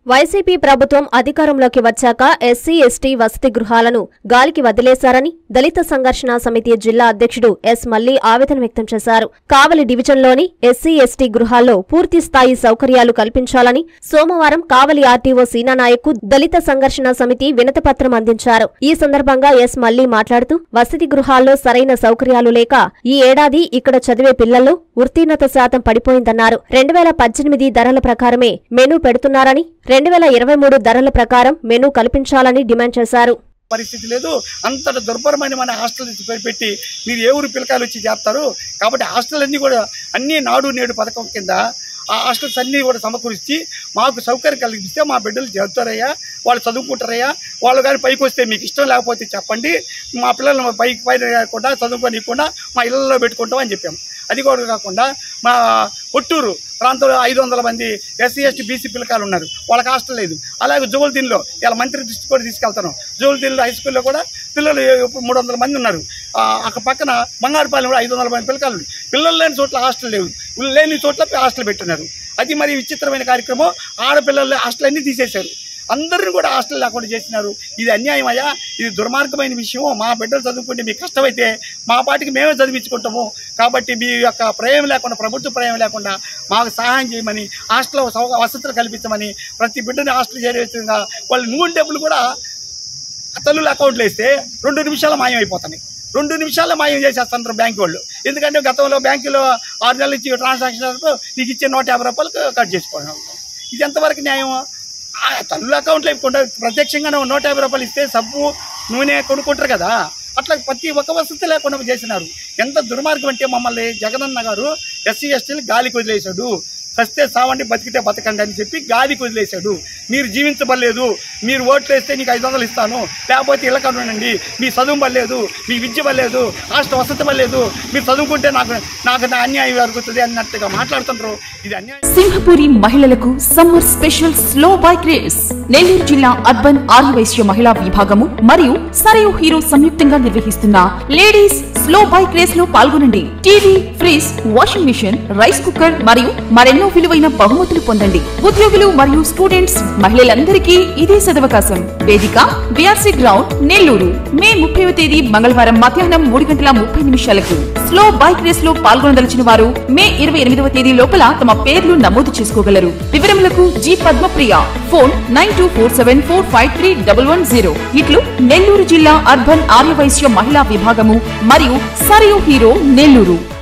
YCP ప్రభుత్వం అధికారంలోకి వచ్చాక ఎస్సీ ఎస్టీ వసతి గృహాలను గాలికి వదిలేశారని దళిత సంఘర్షణ సమితి జిల్లా అధ్యక్షుడు ఎస్ మల్లి ఆవేదన వ్యక్తం చేశారు కావలి డివిజన్లోని ఎస్సీ ఎస్టీ గృహాల్లో పూర్తి స్థాయి సౌకర్యాలు కల్పించాలని సోమవారం కావలి ఆర్టీఓ సీనానాయక్కు దళిత సంఘర్షణ సమితి వినతిపత్రం అందించారు ఈ సందర్భంగా ఎస్ మల్లి మాట్లాడుతూ వసతి గృహాల్లో సరైన సౌకర్యాలు లేక ఈ ఏడాది ఇక్కడ చదివే పిల్లల్లో ఉత్తీర్ణత శాతం పడిపోయిందన్నారు రెండు వేల పద్దెనిమిది ధరల ప్రకారమే మెనూ పెడుతున్నారని రెండు వేల ఇరవై మూడు ధరల ప్రకారం మెనూ కల్పించాలని డిమాండ్ చేశారు పరిస్థితి లేదు అంతట దుర్భరమైన మన హాస్టల్ పేరు పెట్టి మీరు ఏ ఊరు పిల్లకాయలు వచ్చి చేస్తారు కాబట్టి హాస్టల్ అన్నీ కూడా అన్నీ నాడు నేడు పథకం కింద ఆ హాస్టల్స్ అన్నీ కూడా సమకూర్చి మాకు సౌకర్యం కలిగిస్తే మా బిడ్డలు చదువుతారయ్యా వాళ్ళు చదువుకుంటారయ్యా వాళ్ళు కానీ పైకి వస్తే మీకు ఇష్టం లేకపోతే చెప్పండి మా పిల్లల్ని పైకి పైన కాకుండా చదువుకోనికుండా మా ఇళ్ళల్లో పెట్టుకుంటాం అని చెప్పాము అది కూడా కాకుండా మా ఒట్టూరు ప్రాంతంలో ఐదు వందల మంది ఎస్సీ ఎస్టీ బీసీ పిల్లకాయలు ఉన్నారు వాళ్ళకి హాస్టల్ లేదు అలాగే జోల్దీన్లో ఇలా మంత్రి దృష్టి కూడా తీసుకెళ్తాను జోల్దీన్లో హై స్కూల్లో కూడా పిల్లలు ఇప్పుడు మూడు వందల మంది ఉన్నారు ఆ, అక్కడ పక్కన బంగారుపాలెం కూడా ఐదు వందల మంది పిల్లకాయలు ఉన్నారు. పిల్లలు లేని చోట్ల హాస్టల్ లేవు పిల్లలు లేని చోట్ల హాస్టల్ పెట్టున్నారు అది మరి విచిత్రమైన కార్యక్రమం ఆడపిల్లలు హాస్టల్ అన్నీ తీసేశారు అందరిని కూడా హాస్టల్ లేకుండా చేసినారు ఇది అన్యాయమయ్యా ఇది దుర్మార్గమైన విషయం మా బిడ్డలు చదువుకుంటే మీకు కష్టమైతే మా పాటికి మేమే చదివించుకుంటాము కాబట్టి మీ యొక్క ప్రేమ లేకుండా ప్రభుత్వ ప్రేమ లేకుండా మాకు సహాయం చేయమని హాస్టల్ సౌ- వసతులు కల్పించమని ప్రతి బిడ్డని హాస్టల్ చేరే విధంగా వాళ్ళు నూనె డబ్బులు కూడా తల్లుల అకౌంట్లు వేస్తే రెండు నిమిషాలు మాయం అయిపోతున్నాయి రెండు నిమిషాల్లో మాయం చేసేస్తున్నారు బ్యాంక్ వాళ్ళు ఎందుకంటే గతంలో బ్యాంకులో ఆరు నెలలు ఇచ్చి ట్రాన్సాక్షన్ నీకు ఇచ్చే నూట యాభై రూపాయలు కట్ చేసుకోవడం ఇది ఎంతవరకు న్యాయం ఆ తల్లుల అకౌంట్లో ఇవ్వకుండా ప్రత్యక్షంగా నూట యాభై రూపాయలు ఇస్తే సబ్బు నూనె కొనుక్కుంటారు కదా అట్లా ప్రతి ఒక్క వసతి లేకుండా చేసినారు ఎంత దుర్మార్గం అంటే మమ్మల్ని జగనన్న గారు ఎస్సీ ఎస్టీలు గాలికి వదిలేశాడు చస్తే సావండి బతికితే బతకండి అని చెప్పి గాలికి వదిలేశాడు మీరు జీవించబడలేదు మీరు ఓట్లు వేస్తే నీకు ఐదు వందలు ఇస్తాను లేకపోతే ఇళ్ళ ఉండండి మీ చదువు పడలేదు మీ విద్య పడలేదు హాస్టల్ వసతి పడలేదు మీరు చదువుకుంటే నాకు నాకు నా అన్యాయం జరుగుతుంది అన్నట్టుగా మాట్లాడుతుంటారు ఇది అన్యాయం సింహపురి మహిళలకు summer special slow bike race Nellore జిల్లా అర్బన్ ఆర్యవైశ్య మహిళా విభాగము మరియు సరయు హీరో సంయుక్తంగా నిర్వహిస్తున్న లేడీస్ స్లో బైక్ రేస్ లో పాల్గొనండి TV fridge washing machine rice cooker మరియు మరెన్నో విలువైన బహుమతులు పొందండి ఉద్యోగులు మరియు స్టూడెంట్స్ మహిళలందరికీ ఇదే సదవకాశం వేదిక బిఆర్సీ గ్రౌండ్ నెల్లూరు మే ముప్పైవ తేదీ మంగళవారం మధ్యాహ్నం మూడు గంటల ముప్పై నిమిషాలకు స్లో బైక్ రేస్ లో పాల్గొనదలిచిన వారు మే ఇరవై ఎనిమిదవ తేదీ లోపల తమ పేర్లు నమోదు చేసుకోగలరు వివరములకు G Padmapriya phone nine two four seven four five three double one zero ఇట్లు నెల్లూరు జిల్లా అర్బన్ ఆర్యవైశ్య మహిళా విభాగము మరియు సరియు హీరో నెల్లూరు